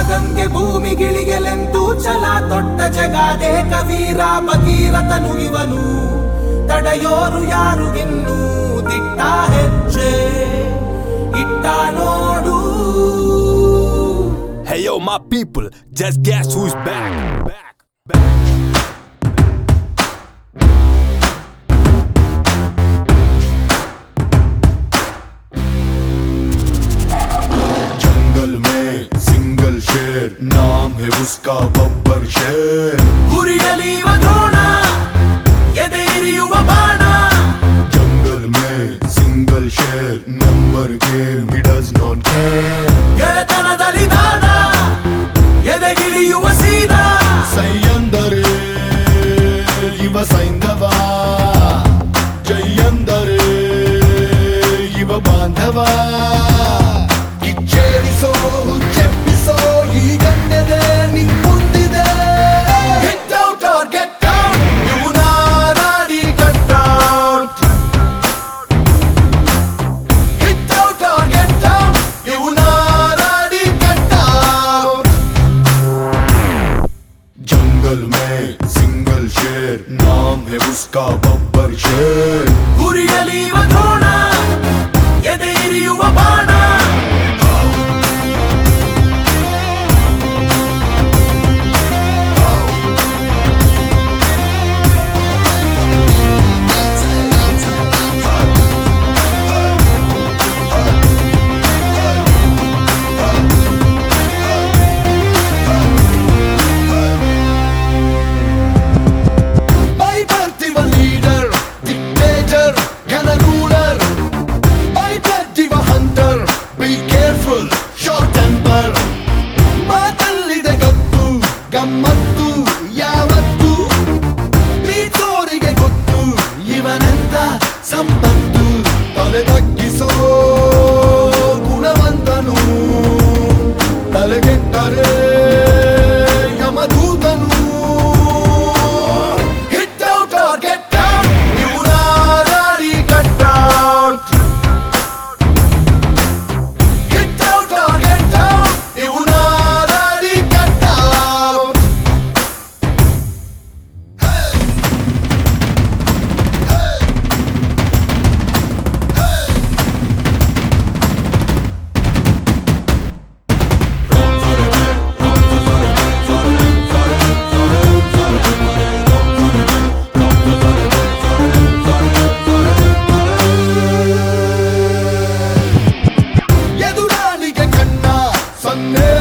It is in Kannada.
ಗಂಗೆ ಭೂಮಿಗಿಳಿಯಲೆಂದು ಛಲ ತೊಟ್ಟ ಜಗಾದೆ ಕವೀರ ಭಗೀರಥನು ಇವನು ತಡೆಯೋರು ಯಾರು ಇನ್ನು ದಿಟ್ಟ ಹೆಜ್ಜೆ ಇಟ್ಟ ನೋಡು Hey yo, my people, just guess who's back. Back. Back. जंगल में सिंगल शेर नाम है उसका बब्बर शेर ಗುರಿಯಲಿಯುವ ದ್ರೋಣ ಎದೆ ಇರಿಯುವ ಬಾಣ जंगल में सिंगल शेर number game he does not care ಗೆಳೆತನದಲ್ಲಿ ದಾನ ಎದೆಗಿಳಿಯುವ ಸೀದಾ ಸೈಯಂದರೆ ಇವ ಸೈಂಧವ ಜೈಯಂದರೆ ಇವ ಬಾಂಧವ ಕಿಚ್ಚೇರಿಸೋ ಹುಚ್ಚೆಪ್ಪಿಸೋ ಈ ಗಂಡದೆ ನಿನ್ ಮುಂದಿದೆ Get out or get down, ಇವ್ನ ನಾಡಿ cut out. Get out or get down, ಇವ್ನ ನಾಡಿ cut out. जंगल में सिंगल शेर नाम है उसका बब्बर शेर ಗುರಿಯಲಿಯುವ ದ್ರೋಣ ಎದೆ ಇರಿಯುವ ಬಾಣ By birth a leader, dictator, can a ruler. By death a hunter, be careful, short temper. ಮಾತಲ್ಲಿದೆ ಗತ್ತು ಗಮ್ಮತ್ತು ಯಾವತ್ತು ಪ್ರೀತೋರಿಗೆ ಗೊತ್ತು ಇವನೆಂತ ಸಂಪತ್ತು ತಲೆ ತಗ್ಗಿಸೋ ಗುಣವಂತನು ತಲೆಗೆಟ್ಟರೆ ಯಮದೂತನು Hit out or get down, ಇವನ ದಾರಿ cut out. Hit out or get down, ಇವನ ದಾರಿ cut out. ಎದುರಾಳಿಗೆ ಕಣ್ಣ ಸನ್ನೆ